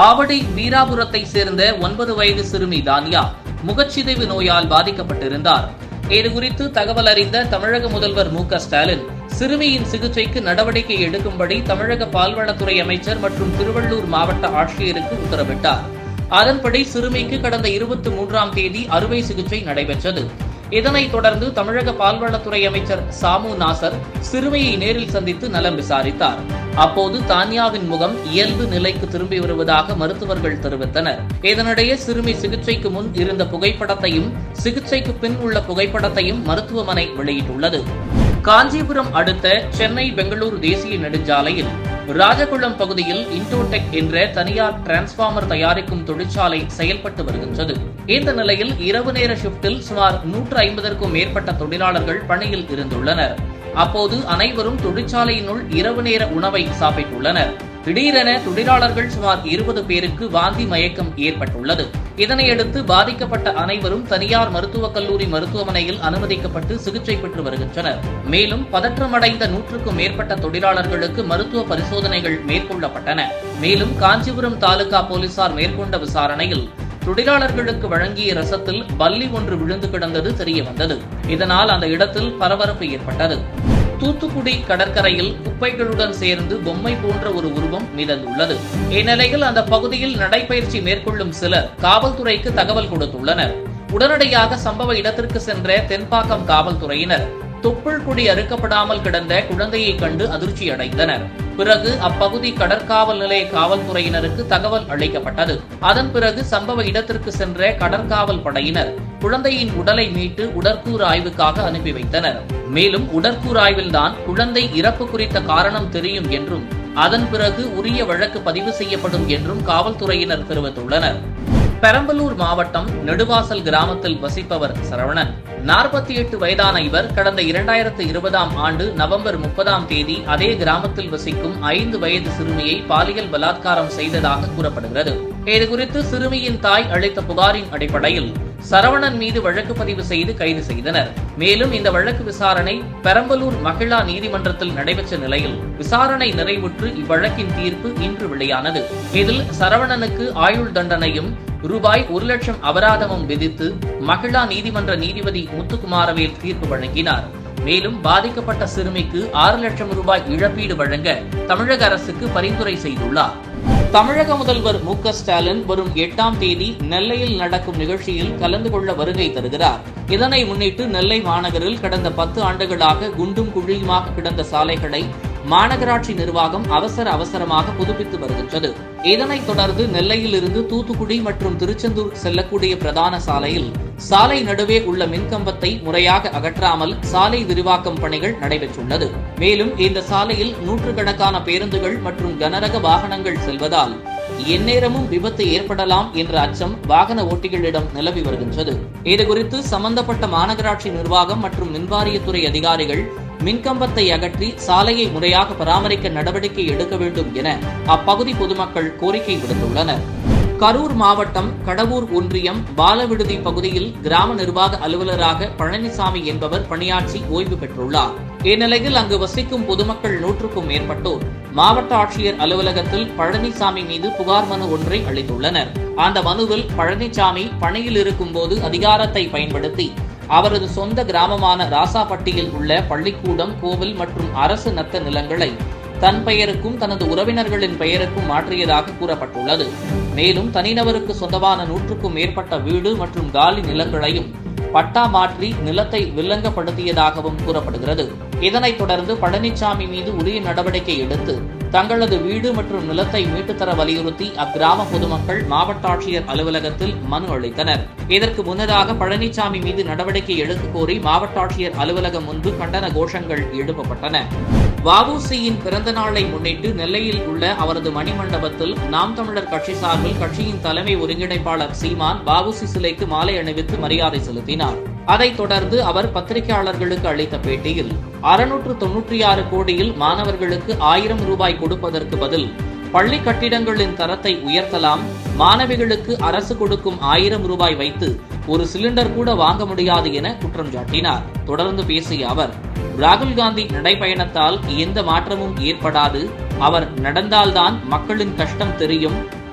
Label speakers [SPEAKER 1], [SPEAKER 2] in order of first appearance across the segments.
[SPEAKER 1] ஆவடி வீராபுரத்தை சேர்ந்த ஒன்பது வயது சிறுமி தானியா முகச்சிதைவு நோயால் பாதிக்கப்பட்டிருந்தார் இதுகுறித்து தகவல் அறிந்த தமிழக முதல்வர் மு க ஸ்டாலின் சிறுமியின் சிகிச்சைக்கு நடவடிக்கை எடுக்கும்படி தமிழக பால்வளத்துறை அமைச்சர் மற்றும் திருவள்ளூர் மாவட்ட ஆட்சியருக்கு உத்தரவிட்டார் அதன்படி சிறுமிக்கு கடந்த இருபத்தி மூன்றாம் தேதி அறுவை சிகிச்சை நடைபெற்றது இதனைத் தொடர்ந்து தமிழக பால்வளத்துறை அமைச்சர் சாமு நாசர் சிறுமியை நேரில் சந்தித்து நலம் விசாரித்தார் அப்போது தானியாவின் முகம் இயல்பு நிலைக்கு திரும்பி வருவதாக மருத்துவர்கள் தெரிவித்தனர் இதனிடையே சிறுமி சிகிச்சைக்கு முன் இருந்த புகைப்படத்தையும் சிகிச்சைக்கு பின் உள்ள புகைப்படத்தையும் மருத்துவமனை வெளியிட்டுள்ளது காஞ்சிபுரம் அடுத்த சென்னை பெங்களூரு தேசிய நெடுஞ்சாலையில் ராஜகுளம் பகுதியில் இன்டோடெக் என்ற தனியார் டிரான்ஸ்பார்மர் தயாரிக்கும் தொழிற்சாலை செயல்பட்டு வருகின்றது இந்த நிலையில் இரவு நேர ஷிப்டில் சுமார் நூற்று ஐம்பதற்கும் மேற்பட்ட தொழிலாளர்கள் பணியில் இருந்துள்ளனர் அப்போது அனைவரும் தொழிற்சாலையினுள் இரவு நேர உணவை சாப்பிட்டுள்ளனர் திடீரென தொழிலாளர்கள் சுமார் இருபது பேருக்கு வாந்தி மயக்கம் ஏற்பட்டுள்ளது இதனையடுத்து பாதிக்கப்பட்ட அனைவரும் தனியார் மருத்துவக் கல்லூரி மருத்துவமனையில் அனுமதிக்கப்பட்டு சிகிச்சை பெற்று வருகின்றனர் மேலும் பதற்றமடைந்த நூற்றுக்கும் மேற்பட்ட தொழிலாளர்களுக்கு மருத்துவ பரிசோதனைகள் மேற்கொள்ளப்பட்டன மேலும் காஞ்சிபுரம் தாலுகா போலீசார் மேற்கொண்ட விசாரணையில் தொழிலாளர்களுக்கு வழங்கிய ரசத்தில் பல்லி ஒன்று விழுந்து கிடந்தது தெரியவந்தது இதனால் அந்த இடத்தில் பரபரப்பு ஏற்பட்டது தூத்துக்குடி கடற்கரையில் குப்பைகளுடன் சேர்ந்து பொம்மை போன்ற ஒரு உருவம் மிதந்துள்ளது இந்நிலையில் அந்த பகுதியில் நடைபயிற்சி மேற்கொள்ளும் சிலர் காவல்துறைக்கு தகவல் கொடுத்துள்ளனர் உடனடியாக சம்பவ இடத்திற்கு சென்ற தென்பாக்கம் காவல்துறையினர் தொப்புள் கொடி அறுக்கப்படாமல் கிடந்த குழந்தையை கண்டு அதிர்ச்சி அடைந்தனர் பிறகு அப்பகுதி கடற்காவல் நிலைய காவல்துறையினருக்கு தகவல் அளிக்கப்பட்டது அதன் பிறகு சம்பவ இடத்திற்கு சென்ற கடற்காவல் படையினர் குழந்தையின் உடலை மீட்டு உடற்கூறு ஆய்வுக்காக அனுப்பி வைத்தனர் மேலும் உடற்கூறு ஆய்வில்தான் குழந்தை இறப்பு குறித்த காரணம் தெரியும் என்றும் அதன் பிறகு உரிய வழக்கு பதிவு செய்யப்படும் என்றும் காவல்துறையினர் தெரிவித்துள்ளனர் பெரம்பலூர் மாவட்டம் நெடுவாசல் கிராமத்தில் வசிப்பவர் சரவணன் நாற்பத்தி எட்டு வயதான இவர் கடந்த இரண்டாயிரத்து இருபதாம் ஆண்டு நவம்பர் முப்பதாம் தேதி அதே கிராமத்தில் வசிக்கும் ஐந்து வயது சிறுமியை பாலியல் பலாத்காரம் செய்ததாக கூறப்படுகிறது இதுகுறித்து சிறுமியின் தாய் அளித்த புகாரின் அடிப்படையில் சரவணன் மீது வழக்கு பதிவு செய்து கைது செய்தனர் மேலும் இந்த வழக்கு விசாரணை பெரம்பலூர் மகிழா நீதிமன்றத்தில் நடைபெற்ற நிலையில் விசாரணை நிறைவுற்று இவ்வழக்கின் தீர்ப்பு இன்று வெளியானது இதில் சரவணனுக்கு ஆயுள் தண்டனையும் ரூபாய் ஒரு லட்சம் அபராதமும் விதித்து மகிழா நீதிமன்ற நீதிபதி முத்துக்குமாரவேல் தீர்ப்பு வழங்கினார் மேலும் பாதிக்கப்பட்ட சிறுமிக்கு ஆறு லட்சம் ரூபாய் இழப்பீடு வழங்க தமிழக அரசுக்கு பரிந்துரை செய்துள்ளார் தமிழக முதல்வர் மு க ஸ்டாலின் வரும் எட்டாம் தேதி நெல்லையில் நடக்கும் நிகழ்ச்சியில் கலந்து கொள்ள வருகை தருகிறார் இதனை முன்னிட்டு நெல்லை மாநகரில் கடந்த பத்து ஆண்டுகளாக குண்டும் குழியுமாக கிடந்த சாலைகளை மாநகராட்சி நிர்வாகம் அவசர அவசரமாக புதுப்பித்து வருகின்றது இதனைத் தொடர்ந்து நெல்லையில் இருந்து தூத்துக்குடி மற்றும் திருச்செந்தூர் செல்லக்கூடிய பிரதான சாலையில் சாலை நடுவே உள்ள மின்கம்பத்தை முறையாக அகற்றாமல் சாலை விரிவாக்கம் பணிகள் நடைபெற்றுள்ளது மேலும் இந்த சாலையில் நூற்றுக்கணக்கான பேருந்துகள் மற்றும் கனரக வாகனங்கள் செல்வதால் எந்நேரமும் விபத்து ஏற்படலாம் என்ற அச்சம் வாகன ஓட்டிகளிடம் நிலவி வருகின்றது இதுகுறித்து சம்பந்தப்பட்ட மாநகராட்சி நிர்வாகம் மற்றும் மின்வாரியத்துறை அதிகாரிகள் மின்கம்பத்தை அகற்றி சாலையை முறையாக பராமரிக்க நடவடிக்கை எடுக்க வேண்டும் என அப்பகுதி பொதுமக்கள் கோரிக்கை விடுத்துள்ளனர் கரூர் மாவட்டம் கடவூர் ஒன்றியம் பாலவிடுதி பகுதியில் கிராம நிர்வாக அலுவலராக பழனிசாமி என்பவர் பணியாற்றி ஓய்வு பெற்றுள்ளார் இந்நிலையில் அங்கு வசிக்கும் பொதுமக்கள் நூற்றுக்கும் மேற்பட்டோர் மாவட்ட ஆட்சியர் அலுவலகத்தில் பழனிசாமி மீது புகார் மனு ஒன்றை அளித்துள்ளனர் அந்த மனுவில் பழனிசாமி பணியில் இருக்கும்போது அதிகாரத்தை பயன்படுத்தி அவரது சொந்த கிராமமான ராசாப்பட்டியில் உள்ள பள்ளிக்கூடம் கோவில் மற்றும் அரசு நத்த நிலங்களை தன் பெயருக்கும் தனது உறவினர்களின் பெயருக்கும் மாற்றியதாக கூறப்பட்டுள்ளது மேலும் தனிநபருக்கு சொந்தமான நூற்றுக்கும் மேற்பட்ட வீடு மற்றும் காலி நிலங்களையும் பட்டா மாற்றி நிலத்தை வில்லங்கப்படுத்தியதாகவும் கூறப்படுகிறது இதனைத் தொடர்ந்து பழனிசாமி மீது உரிய நடவடிக்கை எடுத்து தங்களது வீடு மற்றும் நிலத்தை மீட்டுத் தர வலியுறுத்தி அக்கிராம பொதுமக்கள் மாவட்ட ஆட்சியர் அலுவலகத்தில் மனு அளித்தனர் இதற்கு முன்னதாக பழனிசாமி மீது நடவடிக்கை எடுக்க கோரி மாவட்ட ஆட்சியர் அலுவலகம் முன்பு கண்டன கோஷங்கள் எழுப்பப்பட்டன வஉசியின் பிறந்த நாளை முன்னிட்டு நெல்லையில் உள்ள அவரது மணிமண்டபத்தில் நாம் தமிழர் கட்சி சார்பில் கட்சியின் தலைமை ஒருங்கிணைப்பாளர் சீமான் வஉசி சிலைக்கு மாலை அணிவித்து மரியாதை செலுத்தினார் அதைத் தொடர்ந்து அவர் பத்திரிகையாளர்களுக்கு அளித்த பேட்டியில் அறுநூற்று தொன்னூற்றி ஆறு கோடியில் மாணவர்களுக்கு ஆயிரம் ரூபாய் கொடுப்பதற்கு பதில் பள்ளி கட்டிடங்களின் தரத்தை உயர்த்தலாம் மாணவிகளுக்கு அரசு கொடுக்கும் ஆயிரம் ரூபாய் வைத்து ஒரு சிலிண்டர் கூட வாங்க முடியாது என குற்றம் சாட்டினார் தொடர்ந்து பேசிய அவர் ராகுல் காந்தி நடைபயணத்தால் எந்த மாற்றமும் ஏற்படாது அவர் நடந்தால்தான் மக்களின் கஷ்டம் தெரியும்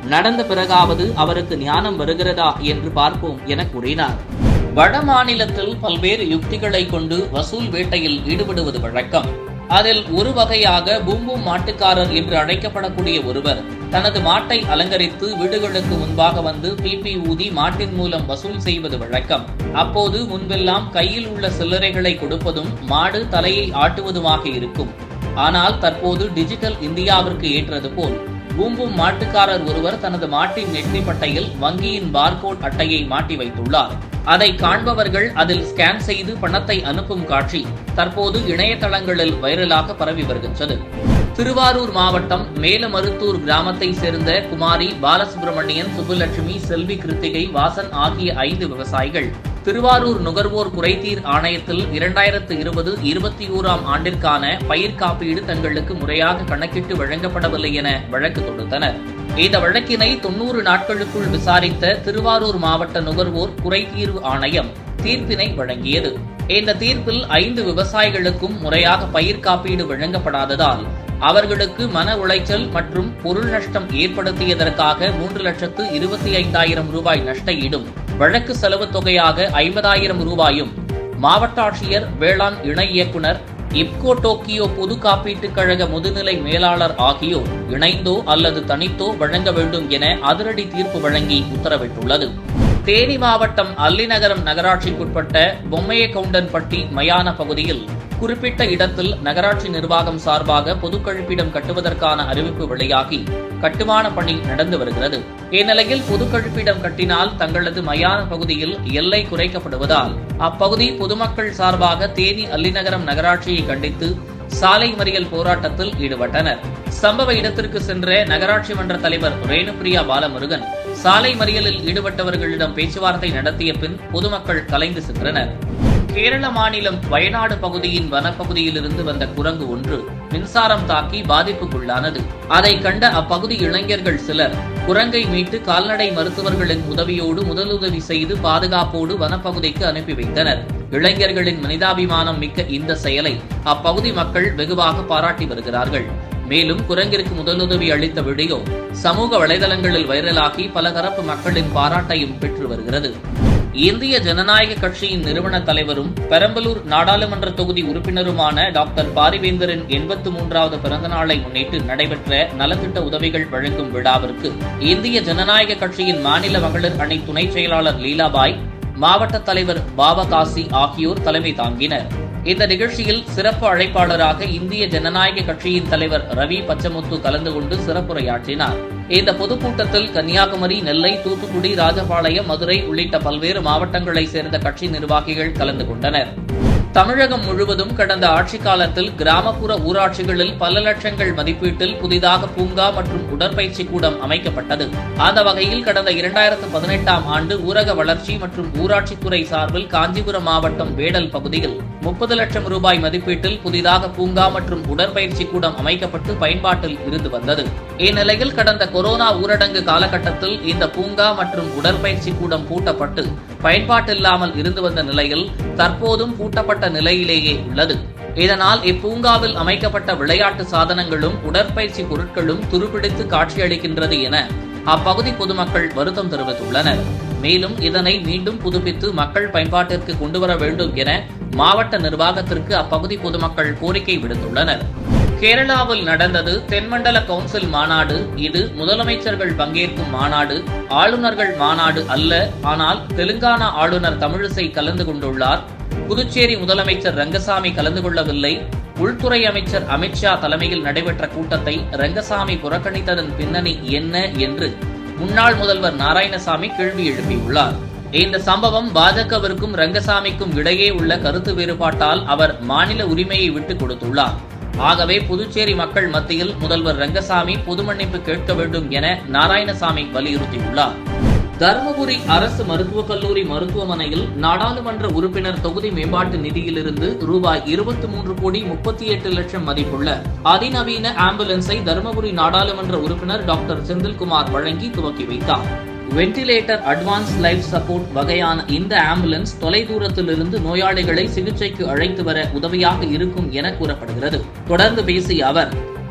[SPEAKER 1] நடந்த பிறகாவது அவருக்கு ஞானம் வருகிறதா என்று பார்ப்போம் என கூறினார் வட மாநிலத்தில் பல்வேறு யுக்திகளை கொண்டு வசூல் வேட்டையில் ஈடுபடுவது வழக்கம் அதில் ஒரு வகையாக பூம்பும் மாட்டுக்காரர் என்று அழைக்கப்படக்கூடிய ஒருவர் தனது மாட்டை அலங்கரித்து வீடுகளுக்கு முன்பாக வந்து பிபி ஊதி மாட்டின் மூலம் வசூல் செய்வது வழக்கம் அப்போது முன்பெல்லாம் கையில் உள்ள சில்லறைகளை கொடுப்பதும் மாடு தலையை ஆட்டுவதுமாக இருக்கும் ஆனால் தற்போது டிஜிட்டல் இந்தியாவிற்கு ஏற்றது போல் பூம்பும் மாட்டுக்காரர் ஒருவர் தனது மாட்டின் நெற்றி பட்டையில் வங்கியின் பார்கோட் அட்டையை மாட்டி வைத்துள்ளார் அதை காண்பவர்கள் அதில் ஸ்கேன் செய்து பணத்தை அனுப்பும் காட்சி தற்போது இணையதளங்களில் வைரலாக பரவி வருகின்றது திருவாரூர் மாவட்டம் மேலமருத்தூர் கிராமத்தை சேர்ந்த குமாரி பாலசுப்ரமணியன் சுப்புலட்சுமி செல்வி கிருத்திகை வாசன் ஆகிய ஐந்து விவசாயிகள் திருவாரூர் நுகர்வோர் குறைதீர் ஆணையத்தில் இரண்டாயிரத்து இருபது இருபத்தி ஓராம் ஆண்டிற்கான பயிர் காப்பீடு தங்களுக்கு முறையாக கணக்கிட்டு வழங்கப்படவில்லை என வழக்கு தொடுத்தனர் இந்த வழக்கினை தொன்னூறு நாட்களுக்குள் விசாரித்த திருவாரூர் மாவட்ட நுகர்வோர் குறைதீர்வு ஆணையம் தீர்ப்பினை வழங்கியது இந்த தீர்ப்பில் ஐந்து விவசாயிகளுக்கும் முறையாக பயிர் காப்பீடு வழங்கப்படாததால் அவர்களுக்கு மன உளைச்சல் மற்றும் பொருள் நஷ்டம் ஏற்படுத்தியதற்காக மூன்று லட்சத்து இருபத்தி ஐந்தாயிரம் ரூபாய் நஷ்ட ஈடும் வழக்கு செலவு தொகையாக ஐம்பதாயிரம் ரூபாயும் மாவட்ட ஆட்சியர் வேளாண் இணை இயக்குநர் இப்கோ டோக்கியோ பொது காப்பீட்டுக் கழக முதுநிலை மேலாளர் ஆகியோர் இணைந்தோ அல்லது தனித்தோ வழங்க வேண்டும் என அதிரடி தீர்ப்பு வழங்கி உத்தரவிட்டுள்ளது தேனி மாவட்டம் அல்லிநகரம் நகராட்சிக்குட்பட்ட பொம்மையகவுண்டன்பட்டி மயான பகுதியில் குறிப்பிட்ட இடத்தில் நகராட்சி நிர்வாகம் சார்பாக பொது கழிப்பிடம் கட்டுவதற்கான அறிவிப்பு வெளியாகி கட்டுமான பணி நடந்து வருகிறது இந்நிலையில் பொது கழிப்பிடம் கட்டினால் தங்களது மயான பகுதியில் எல்லை குறைக்கப்படுவதால் அப்பகுதி பொதுமக்கள் சார்பாக தேனி அல்லிநகரம் நகராட்சியை கண்டித்து சாலை மறியல் போராட்டத்தில் ஈடுபட்டனர் சம்பவ இடத்திற்கு சென்ற நகராட்சி மன்ற தலைவர் ரேணுபிரியா பாலமுருகன் சாலை மறியலில் ஈடுபட்டவர்களிடம் பேச்சுவார்த்தை நடத்திய பின் பொதுமக்கள் கலைந்து சென்றனர் கேரள மாநிலம் வயநாடு பகுதியின் வனப்பகுதியிலிருந்து வந்த குரங்கு ஒன்று மின்சாரம் தாக்கி பாதிப்புக்குள்ளானது அதை கண்ட அப்பகுதி இளைஞர்கள் சிலர் குரங்கை மீட்டு கால்நடை மருத்துவர்களின் உதவியோடு முதலுதவி செய்து பாதுகாப்போடு வனப்பகுதிக்கு அனுப்பி வைத்தனர் இளைஞர்களின் மனிதாபிமானம் மிக்க இந்த செயலை அப்பகுதி மக்கள் வெகுவாக பாராட்டி வருகிறார்கள் மேலும் குரங்கிற்கு முதலுதவி அளித்த வீடியோ சமூக வலைதளங்களில் வைரலாகி பல தரப்பு மக்களின் பாராட்டையும் பெற்று வருகிறது இந்திய ஜனநாயக கட்சியின் நிறுவன தலைவரும் பெரம்பலூர் நாடாளுமன்ற தொகுதி உறுப்பினருமான டாக்டர் பாரிவேந்தரின் எண்பத்து மூன்றாவது பிறந்தநாளை முன்னிட்டு நடைபெற்ற நலத்திட்ட உதவிகள் வழங்கும் விழாவிற்கு இந்திய ஜனநாயக கட்சியின் மாநில மகளிர் அணி துணை செயலாளர் லீலாபாய் மாவட்ட தலைவர் பாபகாசி ஆகியோர் தலைமை தாங்கினர் இந்த நிகழ்ச்சியில் சிறப்பு அழைப்பாளராக இந்திய ஜனநாயக கட்சியின் தலைவர் ரவி பச்சமுத்து கலந்து கொண்டு சிறப்புரையாற்றினார் இந்த பொதுக்கூட்டத்தில் கன்னியாகுமரி நெல்லை தூத்துக்குடி ராஜபாளையம் மதுரை உள்ளிட்ட பல்வேறு மாவட்டங்களைச் சேர்ந்த கட்சி நிர்வாகிகள் கலந்து கொண்டனர் தமிழகம் முழுவதும் கடந்த ஆட்சிக் காலத்தில் கிராமப்புற ஊராட்சிகளில் பல லட்சங்கள் மதிப்பீட்டில் புதிதாக பூங்கா மற்றும் உடற்பயிற்சி கூடம் அமைக்கப்பட்டது அந்த வகையில் கடந்த இரண்டாயிரத்து பதினெட்டாம் ஆண்டு ஊரக வளர்ச்சி மற்றும் ஊராட்சித்துறை சார்பில் காஞ்சிபுரம் மாவட்டம் வேடல் பகுதியில் முப்பது லட்சம் ரூபாய் மதிப்பீட்டில் புதிதாக பூங்கா மற்றும் உடற்பயிற்சி கூடம் அமைக்கப்பட்டு பயன்பாட்டில் இருந்து வந்தது இந்நிலையில் கடந்த கொரோனா ஊரடங்கு காலகட்டத்தில் இந்த பூங்கா மற்றும் உடற்பயிற்சி கூடம் பூட்டப்பட்டு பயன்பாட்டில்லாமல் இருந்து வந்த நிலையில் தற்போதும் பூட்டப்பட்ட நிலையிலேயே உள்ளது இதனால் இப்பூங்காவில் அமைக்கப்பட்ட விளையாட்டு சாதனங்களும் உடற்பயிற்சி பொருட்களும் துருப்பிடித்து காட்சியளிக்கின்றது என அப்பகுதி பொதுமக்கள் வருத்தம் தெரிவித்துள்ளனர் மேலும் இதனை மீண்டும் புதுப்பித்து மக்கள் பயன்பாட்டிற்கு கொண்டுவர வேண்டும் என மாவட்ட நிர்வாகத்திற்கு அப்பகுதி பொதுமக்கள் கோரிக்கை விடுத்துள்ளனர் கேரளாவில் நடந்தது தென்மண்டல கவுன்சில் மாநாடு இது முதலமைச்சர்கள் பங்கேற்கும் மாநாடு ஆளுநர்கள் மாநாடு அல்ல ஆனால் தெலுங்கானா ஆளுநர் தமிழிசை கலந்து கொண்டுள்ளார் புதுச்சேரி முதலமைச்சர் ரங்கசாமி கலந்து கொள்ளவில்லை உள்துறை அமைச்சர் அமித்ஷா தலைமையில் நடைபெற்ற கூட்டத்தை ரங்கசாமி புறக்கணித்ததன் பின்னணி என்ன என்று முன்னாள் முதல்வர் நாராயணசாமி கேள்வி எழுப்பியுள்ளார் இந்த சம்பவம் பாஜகவிற்கும் ரங்கசாமிக்கும் இடையே உள்ள கருத்து வேறுபாட்டால் அவர் மாநில உரிமையை விட்டுக் கொடுத்துள்ளார் ஆகவே புதுச்சேரி மக்கள் மத்தியில் முதல்வர் ரங்கசாமி பொது மன்னிப்பு கேட்க வேண்டும் என நாராயணசாமி வலியுறுத்தியுள்ளார் தருமபுரி அரசு மருத்துவக் கல்லூரி மருத்துவமனையில் நாடாளுமன்ற உறுப்பினர் தொகுதி மேம்பாட்டு நிதியிலிருந்து ரூபாய் இருபத்தி மூன்று கோடி முப்பத்தி எட்டு லட்சம் மதிப்புள்ள அதிநவீன ஆம்புலன்ஸை தருமபுரி நாடாளுமன்ற உறுப்பினர் டாக்டர் செந்தில்குமார் வழங்கி துவக்கி வைத்தார் வென்டிலேட்டர் அட்வான்ஸ் லைஃப் சப்போர்ட் வகையான இந்த ஆம்புலன்ஸ் தொலைதூரத்திலிருந்து நோயாளிகளை சிகிச்சைக்கு அழைத்து வர உதவியாக இருக்கும் என கூறப்படுகிறது தொடர்ந்து பேசிய அவர்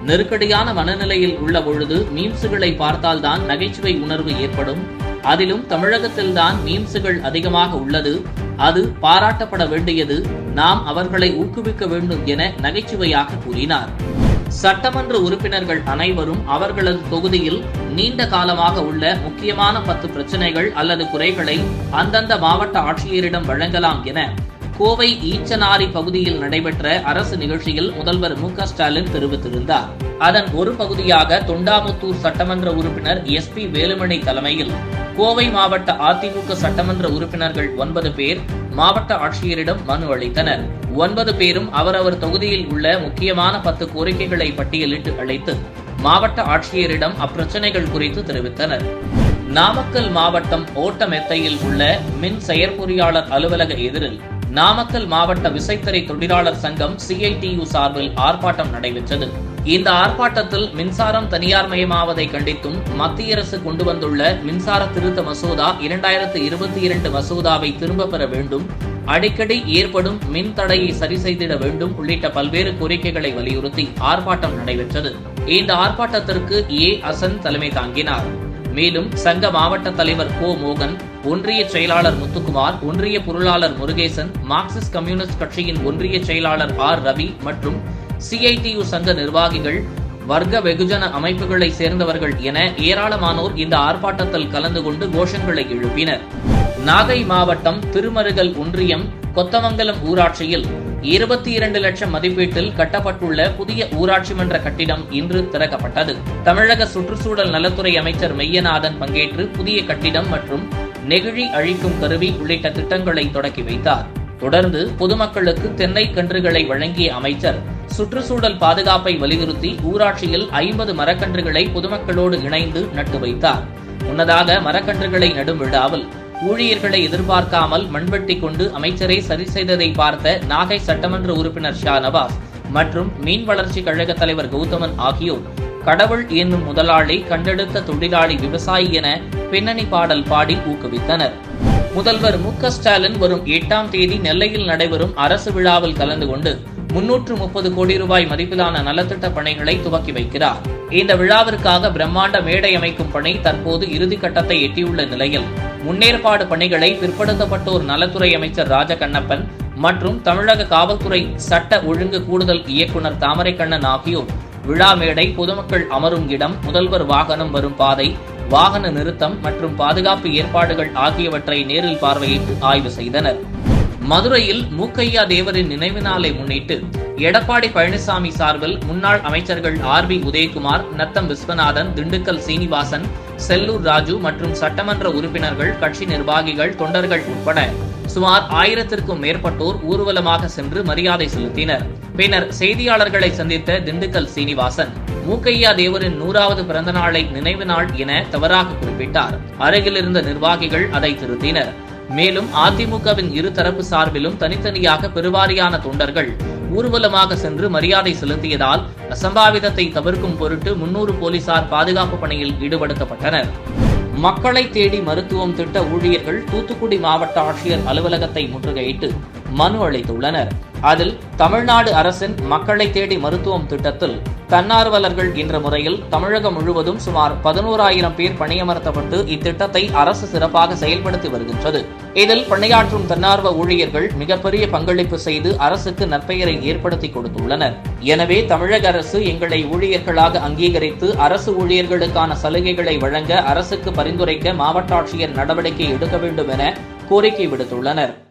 [SPEAKER 1] நெருக்கடியான மனநிலையில் உள்ள பொழுது மீம்ஸுகளை பார்த்தால்தான் நகைச்சுவை உணர்வு ஏற்படும் அதிலும் தமிழகத்தில்தான் மீம்ஸுகள் அதிகமாக உள்ளது அது பாராட்டப்பட வேண்டியது நாம் அவர்களை ஊக்குவிக்க வேண்டும் என நகைச்சுவையாக கூறினார் சட்டமன்ற உறுப்பினர்கள் அனைவரும் அவர்களது தொகுதியில் நீண்ட காலமாக உள்ள முக்கியமான பத்து பிரச்சனைகள் அல்லது குறைகளை அந்தந்த மாவட்ட ஆட்சியரிடம் வழங்கலாம் என கோவை ஈச்சனாரி பகுதியில் நடைபெற்ற அரசு நிகழ்ச்சியில் முதல்வர் மு க ஸ்டாலின் தெரிவித்திருந்தார் அதன் ஒரு பகுதியாக தொண்டாமுத்தூர் சட்டமன்ற உறுப்பினர் எஸ் பி வேலுமணி தலைமையில் கோவை மாவட்ட அதிமுக சட்டமன்ற உறுப்பினர்கள் ஒன்பது பேர் மாவட்ட ஆட்சியரிடம் மனு அளித்தனர் ஒன்பது பேரும் அவரவர் தொகுதியில் உள்ள முக்கியமான பத்து கோரிக்கைகளை பட்டியலிட்டு அளித்து மாவட்ட ஆட்சியரிடம் அப்பிரச்சனைகள் குறித்து தெரிவித்தனர் நாமக்கல் மாவட்டம் ஓட்டமெத்தையில் உள்ள மின் செயற்பொறியாளர் அலுவலக எதிரில் நாமக்கல் மாவட்ட விசைத்தறி தொழிலாளர் சங்கம் சிஐடியு சார்பில் ஆர்ப்பாட்டம் நடைபெற்றது இந்த ஆர்ப்பாட்டத்தில் மின்சாரம் தனியார்மயமாவதை கண்டித்தும் மத்திய அரசு கொண்டு வந்துள்ள மின்சார திருத்த மசோதா இரண்டாயிரத்து இருபத்தி இரண்டு மசோதாவை திரும்பப் பெற வேண்டும் அடிக்கடி ஏற்படும் மின் தடையை சரி செய்திட வேண்டும் உள்ளிட்ட பல்வேறு கோரிக்கைகளை வலியுறுத்தி ஆர்ப்பாட்டம் நடைபெற்றது இந்த ஆர்ப்பாட்டத்திற்கு ஏ அசன் தலைமை தாங்கினார் மேலும் சங்க மாவட்ட தலைவர் கோ மோகன் ஒன்றிய செயலாளர் முத்துக்குமார் ஒன்றிய பொருளாளர் முருகேசன் மார்க்சிஸ்ட் கம்யூனிஸ்ட் கட்சியின் ஒன்றிய செயலாளர் ஆர் ரவி மற்றும் சிஐடியு சங்க நிர்வாகிகள் வர்க்க வெகுஜன அமைப்புகளை சேர்ந்தவர்கள் என ஏராளமானோர் இந்த ஆர்ப்பாட்டத்தில் கலந்து கொண்டு கோஷங்களை எழுப்பினர் நாகை மாவட்டம் திருமருகல் ஒன்றியம் கொத்தமங்கலம் ஊராட்சியில் இருபத்தி இரண்டு லட்சம் மதிப்பீட்டில் கட்டப்பட்டுள்ள புதிய ஊராட்சி மன்ற கட்டிடம் இன்று திறக்கப்பட்டது தமிழக சுற்றுச்சூழல் நலத்துறை அமைச்சர் மெய்யநாதன் பங்கேற்று புதிய கட்டிடம் மற்றும் நெகிழி அழிக்கும் கருவி உள்ளிட்ட திட்டங்களை தொடக்கி வைத்தார் தொடர்ந்து பொதுமக்களுக்கு தென்னை கன்றுகளை வழங்கிய அமைச்சர் சுற்றுச்சூழல் பாதுகாப்பை வலியுறுத்தி ஊராட்சியில் ஐம்பது மரக்கன்றுகளை பொதுமக்களோடு இணைந்து நட்டு வைத்தார் முன்னதாக மரக்கன்றுகளை நடும் விழாவில் ஊழியர்களை எதிர்பார்க்காமல் மண்வெட்டி கொண்டு அமைச்சரை சரி செய்ததை பார்த்த நாகை சட்டமன்ற உறுப்பினர் ஷா நவாஸ் மற்றும் மீன் வளர்ச்சி கழக தலைவர் கௌதமன் ஆகியோர் கடவுள் என்னும் முதலாளி கண்டெடுத்த தொழிலாளி விவசாயி என பின்னணி பாடல் பாடி ஊக்குவித்தனர் முதல்வர் மு க ஸ்டாலின் வரும் எட்டாம் தேதி நெல்லையில் நடைபெறும் அரசு விழாவில் கலந்து கொண்டு முன்னூற்று முப்பது கோடி ரூபாய் மதிப்பிலான நலத்திட்ட பணிகளை துவக்கி வைக்கிறார் இந்த விழாவிற்காக பிரம்மாண்ட மேடை அமைக்கும் பணி தற்போது இறுதிக்கட்டத்தை எட்டியுள்ள நிலையில் முன்னேற்பாடு பணிகளை பிற்படுத்தப்பட்டோர் நலத்துறை அமைச்சர் ராஜகண்ணப்பன் மற்றும் தமிழக காவல்துறை சட்ட ஒழுங்கு கூடுதல் இயக்குநர் தாமரைக்கண்ணன் ஆகியோர் விழா மேடை பொதுமக்கள் அமரும் இடம் முதல்வர் வாகனம் வரும் பாதை வாகன நிறுத்தம் மற்றும் பாதுகாப்பு ஏற்பாடுகள் ஆகியவற்றை நேரில் பார்வையிட்டு ஆய்வு செய்தனர் மதுரையில் மூக்கையா தேவரின் நினைவு நாளை முன்னிட்டு எடப்பாடி பழனிசாமி சார்பில் முன்னாள் அமைச்சர்கள் ஆர் பி உதயகுமார் நத்தம் விஸ்வநாதன் திண்டுக்கல் சீனிவாசன் செல்லூர் ராஜு மற்றும் சட்டமன்ற உறுப்பினர்கள் கட்சி நிர்வாகிகள் தொண்டர்கள் உட்பட சுமார் ஆயிரத்திற்கும் மேற்பட்டோர் ஊர்வலமாக சென்று மரியாதை செலுத்தினர் பின்னர் செய்தியாளர்களை சந்தித்த திண்டுக்கல் சீனிவாசன் மூக்கையா தேவரின் நூறாவது பிறந்த நாளை நினைவு நாள் என தவறாக குறிப்பிட்டார் அருகில் இருந்த நிர்வாகிகள் அதை திருத்தினர் மேலும் அதிமுகவின் இருதரப்பு சார்பிலும் தனித்தனியாக பெருவாரியான தொண்டர்கள் ஊர்வலமாக சென்று மரியாதை செலுத்தியதால் அசம்பாவிதத்தை தவிர்க்கும் பொருட்டு முன்னூறு போலீசார் பாதுகாப்பு பணியில் ஈடுபடுத்தப்பட்டனர் மக்களை தேடி மருத்துவம் திட்ட ஊழியர்கள் தூத்துக்குடி மாவட்ட ஆட்சியர் அலுவலகத்தை முற்றுகையிட்டு மனு அளித்துள்ளனர் அதில் தமிழ்நாடு அரசின் மக்களை தேடி மருத்துவம் திட்டத்தில் தன்னார்வலர்கள் என்ற முறையில் தமிழகம் முழுவதும் சுமார் பதினோராயிரம் பேர் பணியமர்த்தப்பட்டு இத்திட்டத்தை அரசு சிறப்பாக செயல்படுத்தி வருகின்றது இதில் பணியாற்றும் தன்னார்வ ஊழியர்கள் மிகப்பெரிய பங்களிப்பு செய்து அரசுக்கு நற்பெயரை ஏற்படுத்தி கொடுத்துள்ளனர் எனவே தமிழக அரசு எங்களை ஊழியர்களாக அங்கீகரித்து அரசு ஊழியர்களுக்கான சலுகைகளை வழங்க அரசுக்கு பரிந்துரைக்க மாவட்ட ஆட்சியர் நடவடிக்கை எடுக்க வேண்டும் என கோரிக்கை விடுத்துள்ளனர்